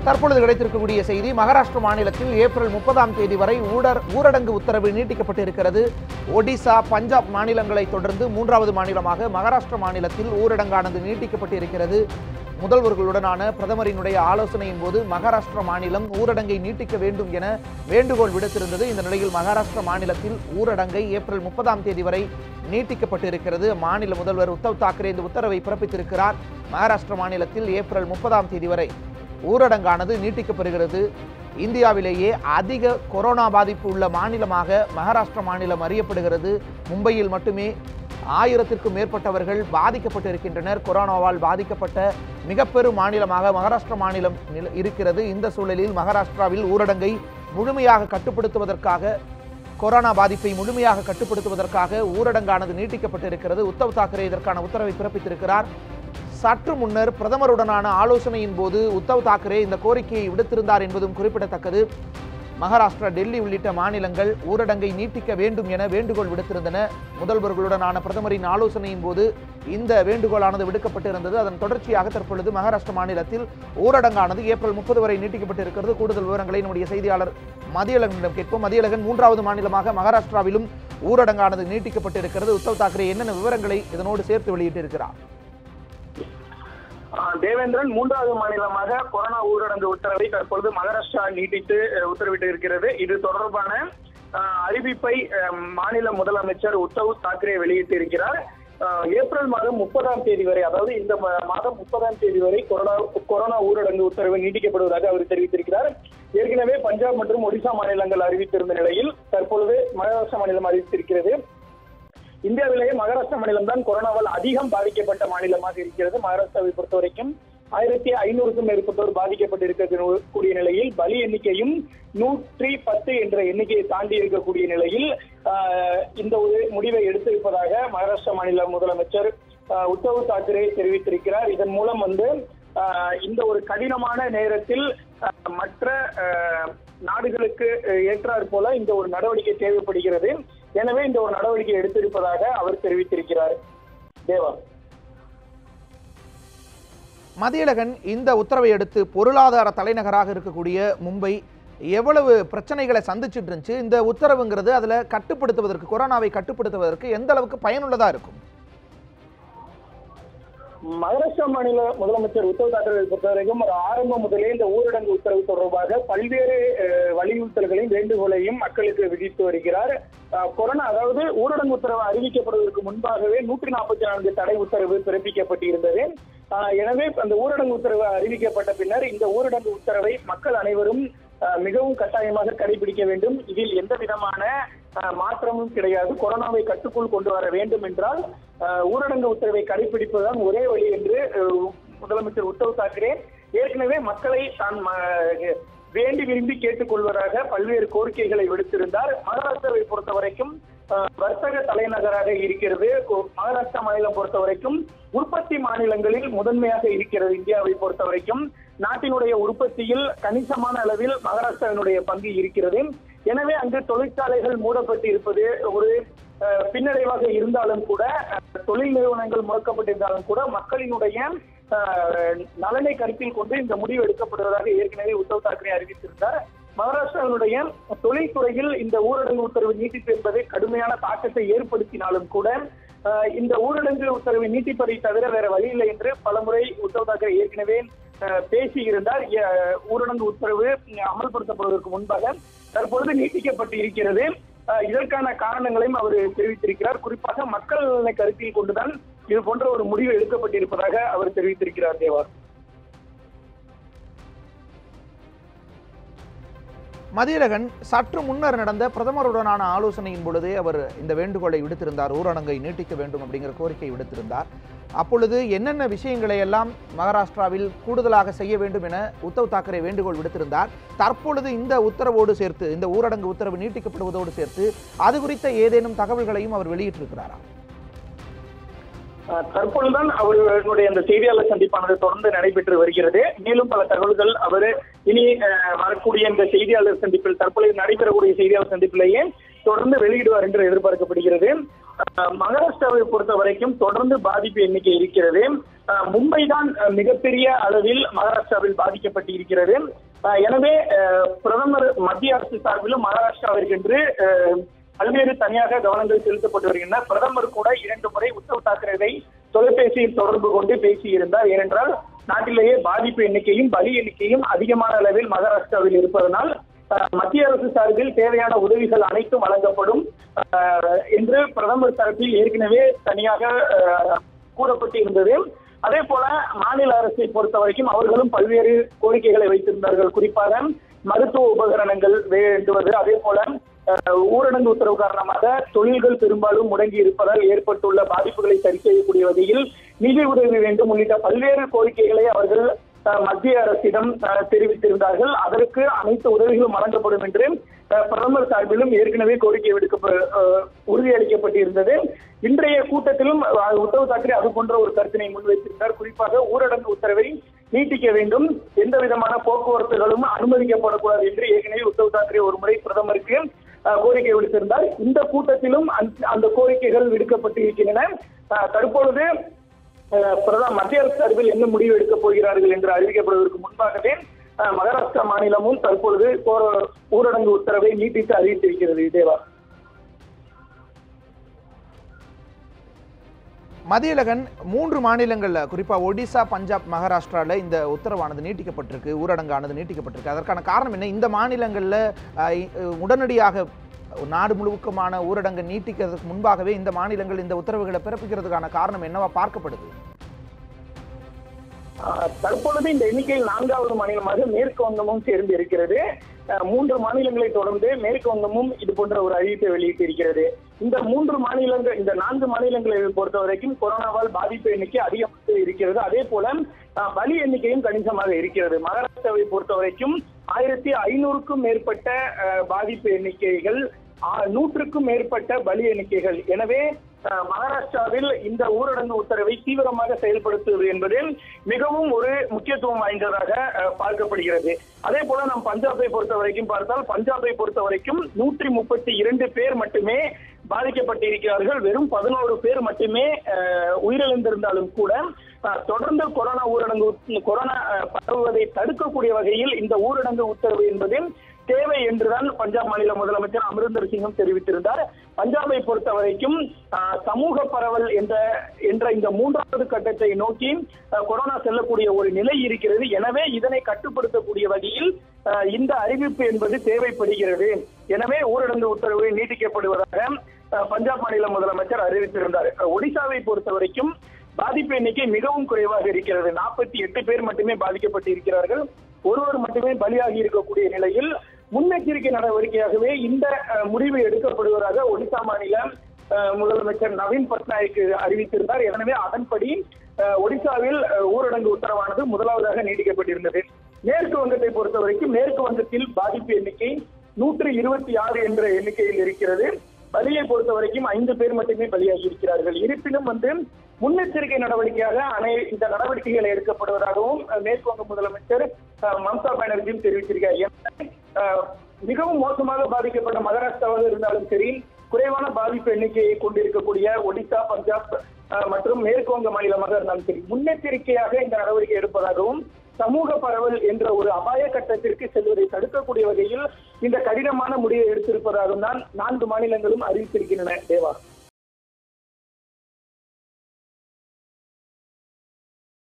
தற்பொழுது கிடைத்திருக்கக்கூடிய செய்தி மகாராஷ்டிர மாநிலத்தில் ஏப்ரல் முப்பதாம் தேதி வரை ஊடர் ஊரடங்கு உத்தரவு நீட்டிக்கப்பட்டிருக்கிறது ஒடிசா பஞ்சாப் மாநிலங்களை தொடர்ந்து மூன்றாவது மாநிலமாக மகாராஷ்டிர மாநிலத்தில் ஊரடங்கானது நீட்டிக்கப்பட்டிருக்கிறது முதல்வர்களுடனான பிரதமரினுடைய ஆலோசனையின் போது மகாராஷ்டிர மாநிலம் ஊரடங்கை நீட்டிக்க வேண்டும் என வேண்டுகோள் விடுத்திருந்தது இந்த நிலையில் மகாராஷ்டிர மாநிலத்தில் ஊரடங்கை ஏப்ரல் முப்பதாம் தேதி வரை நீட்டிக்கப்பட்டிருக்கிறது மாநில முதல்வர் உத்தவ் தாக்கரே இந்த உத்தரவை பிறப்பித்திருக்கிறார் மகாராஷ்டிர மாநிலத்தில் ஏப்ரல் முப்பதாம் தேதி வரை ஊரடங்கானது நீட்டிக்கப்படுகிறது இந்தியாவிலேயே அதிக கொரோனா பாதிப்பு உள்ள மாநிலமாக மகாராஷ்டிர மாநிலம் அறியப்படுகிறது மும்பையில் மட்டுமே ஆயிரத்திற்கும் மேற்பட்டவர்கள் பாதிக்கப்பட்டிருக்கின்றனர் கொரோனாவால் பாதிக்கப்பட்ட மிக பெரும் மாநிலமாக மகாராஷ்டிர மாநிலம் நில- இருக்கிறது இந்த சூழலில் மகாராஷ்டிராவில் ஊரடங்கை முழுமையாக கட்டுப்படுத்துவதற்காக கொரோனா பாதிப்பை முழுமையாக கட்டுப்படுத்துவதற்காக ஊரடங்கானது நீட்டிக்கப்பட்டிருக்கிறது உத்தவ் தாக்கரே இதற்கான உத்தரவை பிறப்பித்திருக்கிறார் சற்று முன்னர் பிரதமருடனான ஆலோசனையின் போது உத்தவ் தாக்கரே இந்த கோரிக்கையை விடுத்திருந்தார் என்பதும் குறிப்பிடத்தக்கது மகாராஷ்டிரா டெல்லி உள்ளிட்ட மாநிலங்கள் ஊரடங்கை நீட்டிக்க வேண்டும் என வேண்டுகோள் விடுத்திருந்தன முதல்வர்களுடனான பிரதமரின் ஆலோசனையின் போது இந்த வேண்டுகோளானது விடுக்கப்பட்டிருந்தது அதன் தொடர்ச்சியாக தற்பொழுது மகாராஷ்டிர மாநிலத்தில் ஊரடங்கானது ஏப்ரல் முப்பது வரை நீட்டிக்கப்பட்டிருக்கிறது கூடுதல் விவரங்களை நம்முடைய செய்தியாளர் மதியழகனிடம் கேட்போம் மதியழகன் மூன்றாவது மாநிலமாக மகாராஷ்டிராவிலும் ஊரடங்கானது நீட்டிக்கப்பட்டிருக்கிறது உத்தவ் தாக்கரே என்னென்ன விவரங்களை இதனோடு சேர்த்து வெளியிட்டிருக்கிறார் ஆஹ் தேவேந்திரன் மூன்றாவது மாநிலமாக கொரோனா ஊரடங்கு உத்தரவை தற்பொழுது மகாராஷ்டிரா நீட்டித்து அஹ், உத்தரவிட்டு இருக்கிறது இது தொடர்பான ஆஹ், அறிவிப்பை அஹ், மாநில முதலமைச்சர் உத்தவ் தாக்கரே வெளியிட்டிருக்கிறார் ஆஹ், ஏப்ரல் மாதம் முப்பதாம் தேதி வரை அதாவது இந்த ம- மாதம் முப்பதாம் தேதி வரை கொரோனா கொரோனா ஊரடங்கு உத்தரவு நீட்டிக்கப்படுவதாக அவர் தெரிவித்திருக்கிறார் ஏற்கனவே பஞ்சாப் மற்றும் ஒடிசா மாநிலங்கள் அறிவித்திருந்த நிலையில் தற்பொழுது மகாராஷ்டிரா மாநிலம் அறிவித்திருக்கிறது இந்தியாவிலேயே மகாராஷ்டிரா மாநிலம் தான் கொரோனாவால் அதிகம் பாதிக்கப்பட்ட மாநிலமாக இருக்கிறது மகாராஷ்டிராவை பொறுத்த வரைக்கும் ஆயிரத்தி ஐநூறுக்கும் மேற்பட்டோர் பாதிக்கப்பட்டிருக்கக்கூடிய நிலையில் பலி எண்ணிக்கையும் நூற்றி பத்து என்ற எண்ணிக்கையை தாண்டி இருக்கக்கூடிய நிலையில் ஆஹ், இந்த ஒரு முடிவை எடுத்திருப்பதாக மகாராஷ்டிரா மாநில முதலமைச்சர் ஆஹ், உத்தவ் தாக்கரே தெரிவித்திருக்கிறார் இதன் மூலம் வந்து ஆஹ், இந்த ஒரு கடினமான நேரத்தில் ஆஹ், மற்ற ஆஹ், நாடுகளுக்கு அஹ், ஏற்றாற் போல இந்த ஒரு நடவடிக்கை தேவைப்படுகிறது எனவே இந்த ஒரு நடவடிக்கை எடுத்திருப்பதாக அவர் தெரிவித்திருக்கிறார் தேவா மதியழகன் இந்த உத்தரவை அடுத்து பொருளாதார தலைநகராக இருக்கக்கூடிய மும்பை எவ்வளவு பிரச்சனைகளை சந்திச்சுட்டு இருந்துச்சு இந்த உத்தரவுங்கிறது அதுல கட்டுப்படுத்துவதற்கு கொரோனாவை கட்டுப்படுத்துவதற்கு எந்த அளவுக்கு பயனுள்ளதா இருக்கும் மகாராஷ்டிரா மாநில முதலமைச்சர் உத்தவ் தாக்கரே பொறுத்தவரைக்கும் ஒரு ஆரம்பம் முதலே இந்த ஊரடங்கு உத்தரவு தொடர்பாக பல்வேறு அஹ், வலியுறுத்தல்களையும் வேண்டுகோளையும் மக்களுக்கு விதித்து வருகிறார் அஹ், கொரோனா அதாவது ஊரடங்கு உத்தரவு அறிவிக்கப்படுவதற்கு முன்பாகவே நூற்றி நாற்பத்தி நான்கு தடை உத்தரவு பிறப்பிக்கப்பட்டிருந்தது அஹ், எனவே அந்த ஊரடங்கு உத்தரவு அறிவிக்கப்பட்ட பின்னர் இந்த ஊரடங்கு உத்தரவை மக்கள் அனைவரும் அஹ், மிகவும் கட்டாயமாக கடைபிடிக்க வேண்டும் இதில் எந்த விதமான அஹ், மாற்றமும் கிடையாது கொரோனாவை கட்டுக்குள் கொண்டு வர வேண்டும் என்றால் அஹ், ஊரடங்கு உத்தரவை கடைபிடிப்பதுதான் ஒரே வழி என்று அஹ், முதலமைச்சர் உத்தவ் தாக்கரே ஏற்கனவே மக்களை தான் ம- வேண்டி விரும்பி கேட்டுக்கொள்வதாக பல்வேறு கோரிக்கைகளை விடுத்திருந்தார் மகாராஷ்டிராவை பொறுத்த வரைக்கும் அஹ், வர்த்தக தலைநகராக இருக்கிறது கொ- மகாராஷ்டிரா மாநிலம் பொறுத்த வரைக்கும் உற்பத்தி மாநிலங்களில் முதன்மையாக இருக்கிறது இந்தியாவை பொறுத்த வரைக்கும் நாட்டினுடைய உற்பத்தியில் கணிசமான அளவில் மகாராஷ்டிராவினுடைய பங்கு இருக்கிறது எனவே அங்கு தொழிற்சாலைகள் மூடப்பட்டு இருப்பது ஒரு அஹ், பின்னடைவாக இருந்தாலும் கூட அஹ், தொழில் நிறுவனங்கள் முடக்கப்பட்டிருந்தாலும் கூட மக்களினுடைய அஹ், நலனை கருத்தில் கொண்டு இந்த முடிவு எடுக்கப்படுவதாக ஏற்கனவே உத்தவ் தாக்கரே அறிவித்திருந்தார் மகாராஷ்டிராவினுடைய தொழில்துறையில் இந்த ஊரடங்கு உத்தரவு நீட்டிப்பு என்பது கடுமையான தாக்கத்தை ஏற்படுத்தினாலும் கூட அஹ், இந்த ஊரடங்கு உத்தரவை நீட்டிப்பதை தவிர வேற வழி இல்லை என்று பலமுறை உத்தவ் தாக்கரே ஏற்கனவே அஹ், பேசியிருந்தார் எ- ஊரடங்கு உத்தரவு அமல்படுத்தப்படுவதற்கு முன்பாக தற்பொழுது நீட்டிக்கப்பட்டு இருக்கிறது அஹ், இதற்கான காரணங்களையும் அவர் தெரிவித்திருக்கிறார் குறிப்பாக மக்கள் நலனை கருத்தில் கொண்டுதான் இது போன்ற ஒரு முடிவு எடுக்கப்பட்டிருப்பதாக அவர் தெரிவித்திருக்கிறார் தேவா மதியழகன் சற்று முன்னர் நடந்த பிரதமருடனான ஆலோசனையின் பொழுதே அவர் இந்த வேண்டுகோளை விடுத்திருந்தார் ஊரடங்கை நீட்டிக்க வேண்டும் அப்படிங்கிற கோரிக்கை விடுத்திருந்தார் அப்பொழுது என்னென்ன விஷயங்களை எல்லாம் மகாராஷ்டிராவில் கூடுதலாக செய்ய வேண்டும் என உத்தவ் தாக்கரே வேண்டுகோள் விடுத்திருந்தார் தற்பொழுது இந்த உத்தரவோடு சேர்த்து இந்த ஊரடங்கு உத்தரவு நீட்டிக்கப்படுவதோடு சேர்த்து அது குறித்த ஏதேனும் தகவல்களையும் அவர் வெளியிட்டிருக்கிறாரா அஹ், தற்பொழுதுதான் அவர்களுடைய அந்த செய்தியாளர் சந்திப்பானது தொடர்ந்து நடைபெற்று வருகிறது மேலும் பல தகவல்கள் அவர் இனி அஹ், வரக்கூடிய இந்த செய்தியாளர் சந்திப்பில் தற்பொழுது நடைபெறக்கூடிய செய்தியாளர் சந்திப்பிலேயே தொடர்ந்து வெளியிடுவார் என்று எதிர்பார்க்கப்படுகிறது அஹ், மகாராஷ்டிராவை பொறுத்த வரைக்கும் தொடர்ந்து பாதிப்பு எண்ணிக்கை இருக்கிறது அஹ், மும்பை தான் அஹ், மிகப்பெரிய அளவில் மகாராஷ்டிராவில் பாதிக்கப்பட்டு இருக்கிறது அஹ், எனவே அஹ், பிரதமர் மத்திய அரசு சார்பிலும் மகாராஷ்டிராவிற்கென்று அஹ், பல்வேறு தனியாக கவனங்கள் செலுத்தப்பட்டு வருகின்றன பிரதமர் கூட இரண்டு முறை உத்தவ் தாக்கரேவை தொலைபேசியில் தொடர்பு கொண்டு பேசியிருந்தார் ஏனென்றால் நாட்டிலேயே பாதிப்பு எண்ணிக்கையும் பலி எண்ணிக்கையும் அதிகமான அளவில் மகாராஷ்டிராவில் இருப்பதனால் அஹ், மத்திய அரசு சார்பில் தேவையான உதவிகள் அனைத்தும் வழங்கப்படும் அஹ், என்று பிரதமர் தரப்பில் ஏற்கனவே தனியாக அஹ், கூறப்பட்டு இருந்தது அதே போல மாநில அரசை பொறுத்த வரைக்கும் அவர்களும் பல்வேறு கோரிக்கைகளை வைத்திருந்தார்கள் குறிப்பாக மருத்துவ உபகரணங்கள் வேண்டுவது அதே போல அஹ், ஊரடங்கு உத்தரவு காரணமாக தொழில்கள் பெரும்பாலும் முடங்கி இருப்பதால் ஏற்பட்டுள்ள பாதிப்புகளை சரி செய்யக்கூடிய வகையில் நிதி உதவி வேண்டும் உள்ளிட்ட பல்வேறு கோரிக்கைகளை அவர்கள் அஹ், மத்திய அரசிடம் அஹ், தெரிவித்திருந்தார்கள் அதற்கு அனைத்து உதவிகளும் வழங்கப்படும் என்று அஹ், பிரதமர் சார்பிலும் ஏற்கனவே கோரிக்கை விடுக்க உறுதியளிக்கப்பட்டிருந்தது இன்றைய கூட்டத்திலும் அஹ், உத்தவ் தாக்கரே அது போன்ற ஒரு கருத்தினை முன்வைத்திருந்தார் குறிப்பாக ஊரடங்கு உத்தரவை நீட்டிக்க வேண்டும் எந்த விதமான போக்குவரத்துகளும் அனுமதிக்கப்படக்கூடாது என்று ஏற்கனவே உத்தவ் தாக்கரே ஒரு முறை பிரதமருக்கு அஹ், கோரிக்கை விடுத்திருந்தார் இந்த கூட்டத்திலும் அந்த- அந்த கோரிக்கைகள் விடுக்கப்பட்டு இருக்கின்றன அஹ், தற்பொழுது அஹ், பிரதம மத்திய அரசு சார்பில் என்ன முடிவு எடுக்கப் போகிறார்கள் என்று அறிவிக்கப்படுவதற்கு முன்பாகவே அஹ், மகாராஷ்டிரா மாநிலமும் தற்பொழுது கோர- ஊரடங்கு உத்தரவை நீட்டித்து அறிவித்திருக்கிறது தேவா மதியழகன் மூன்று மாநிலங்கள்ல குறிப்பா ஒடிசா பஞ்சாப் மகாராஷ்டிரால இந்த உத்தரவானது நீட்டிக்கப்பட்டிருக்கு ஊரடங்கானது நீட்டிக்கப்பட்டிருக்கு அதற்கான காரணம் என்ன இந்த மாநிலங்கள்ல அஹ், இ- நாடு நாடு முழுவதுக்குமான ஊரடங்கு நீட்டிக்கிறதுக்கு முன்பாகவே இந்த மாநிலங்கள் இந்த உத்தரவுகளை பிறப்பிக்கிறதுக்கான காரணம் என்னவா பார்க்கப்படுது ஆஹ் தற்பொழுது இந்த எண்ணிக்கையில் நான்காவது மாநிலமாக மேற்கு வங்கமும் சேர்ந்து இருக்கிறது ஆஹ் மூன்று மாநிலங்களை தொடர்ந்து மேற்கு வங்கமும் இது போன்ற ஒரு அறிவிப்பை வெளியிட்டு இருக்கிறது இந்த மூன்று மாநிலங்கள் இந்த நான்கு மாநிலங்களை பொறுத்த வரைக்கும் கொரோனாவால் பாதிப்பு எண்ணிக்கை அதிகமாக இருக்கிறது அதே போல ஆஹ் பலி எண்ணிக்கையும் கணிசமாக இருக்கிறது மகாராஷ்டிராவை பொறுத்த வரைக்கும் ஆயிரத்தி ஐநூறுக்கும் மேற்பட்ட ஆஹ் பாதிப்பு எண்ணிக்கைகள் ஆஹ் நூற்றுக்கும் மேற்பட்ட பலி எண்ணிக்கைகள் எனவே ஆஹ் மகாராஷ்டிராவில் இந்த ஊரடங்கு உத்தரவை தீவிரமாக செயல்படுத்துவது என்பது மிகவும் ஒரு முக்கியத்துவம் வாய்ந்ததாக ஆஹ் பார்க்கப்படுகிறது அதே போல நாம் பஞ்சாபை பொறுத்த வரைக்கும் பார்த்தால் பஞ்சாபை பொறுத்த வரைக்கும் நூற்றி முப்பத்தி இரண்டு பேர் மட்டுமே பாதிக்கப்பட்டிருக்கிறார்கள் வெறும் பதினோரு பேர் மட்டுமே ஆஹ் உயிரிழந்திருந்தாலும் கூட ஆஹ் தொடர்ந்து கொரோனா ஊரடங்கு உத்- கொரோனா ஆஹ் பரவுவதை தடுக்கக்கூடிய வகையில் இந்த ஊரடங்கு உத்தரவு என்பது தேவை என்றுதான் பஞ்சாப் மாநில முதலமைச்சர் அமரிந்தர் சிங்கும் தெரிவித்திருந்தார் பஞ்சாபை பொறுத்த வரைக்கும் ஆஹ், சமூக பரவல் என்ற என்ற இந்த மூன்றாவது கட்டத்தை நோக்கி ஆஹ், கொரோனா செல்லக்கூடிய ஒரு நிலை இருக்கிறது எனவே இதனை கட்டுப்படுத்தக்கூடிய வகையில் ஆஹ், இந்த அறிவிப்பு என்பது தேவைப்படுகிறது எனவே ஊரடங்கு உத்தரவு நீட்டிக்கப்படுவதாக ஆஹ், பஞ்சாப் மாநில முதலமைச்சர் அறிவித்திருந்தார் ஒடிசாவை பொறுத்த வரைக்கும் பாதிப்பு எண்ணிக்கை மிகவும் குறைவாக இருக்கிறது நாற்பத்தி எட்டு பேர் மட்டுமே பாதிக்கப்பட்டு இருக்கிறார்கள் ஒருவர் மட்டுமே பலியாகி இருக்கக்கூடிய நிலையில் முன்னெச்சரிக்கை நடவடிக்கையாகவே இந்த அஹ், முடிவு எடுக்கப்படுவதாக ஒடிசா மாநில அஹ், முதலமைச்சர் நவீன் பட்நாயக் அறிவித்திருந்தார் எனவே அதன்படி அஹ், ஒடிசாவில் அஹ், ஊரடங்கு உத்தரவானது முதலாவதாக நீடிக்கப்பட்டிருந்தது மேற்கு வங்கத்தை பொறுத்த வரைக்கும் மேற்கு வங்கத்தில் பாதிப்பு எண்ணிக்கை நூற்று இருபத்தி ஆறு என்ற எண்ணிக்கையில் இருக்கிறது பலியை பொறுத்த வரைக்கும் ஐந்து பேர் மட்டுமே பலியாகி இருக்கிறார்கள் இருப்பினும் வந்து முன்னெச்சரிக்கை நடவடிக்கையாக அனை இந்த நடவடிக்கைகள் எடுக்கப்படுவதாகவும் அஹ், மேற்கு வங்க முதலமைச்சர் அஹ், மம்தா பானர்ஜியும் தெரிவித்திருக்கார் எனவே, அஹ், மிகவும் மோசமாக பாதிக்கப்பட்ட மகாராஷ்டிராவாக இருந்தாலும் சரி குறைவான பாதிப்பு எண்ணிக்கையை கொண்டிருக்கக்கூடிய ஒடிசா பஞ்சாப் அஹ், மற்றும் மேற்கு வங்க மாநிலமாக இருந்தாலும் சரி முன்னெச்சரிக்கையாக இந்த நடவடிக்கை எடுப்பதாகவும் சமூக பரவல் என்ற ஒரு அபாய கட்டத்திற்கு செல்வதை தடுக்கக்கூடிய வகையில் இந்த கடினமான முடிவை எடுத்திருப்பதாகவும் தான் நான்கு மாநிலங்களும் அறிவித்திருக்கின்றன தேவா